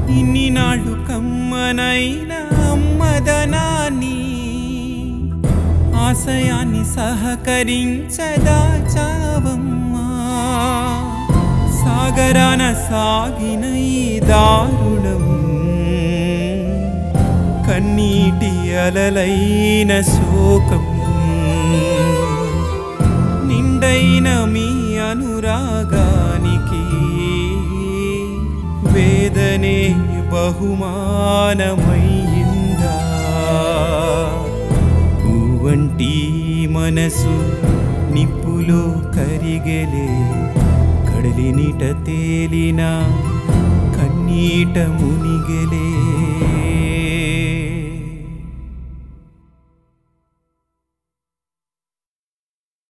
ఇన్ని నాళ్ళు కమ్మనైన అమ్మదనాన్ని ఆశయాన్ని సహకరించదా చావమ్మా సాగరాన సాగిన ఈ దారుణం కన్నీటి అలలైన శోకం నిండైన మీ అనురాగానికి వేదనే బహుమానమయ్యిందా పువ్వంటి మనసు నిప్పులో కరిగెలే కడలినిట తేలిన కన్నీట మునిగెలే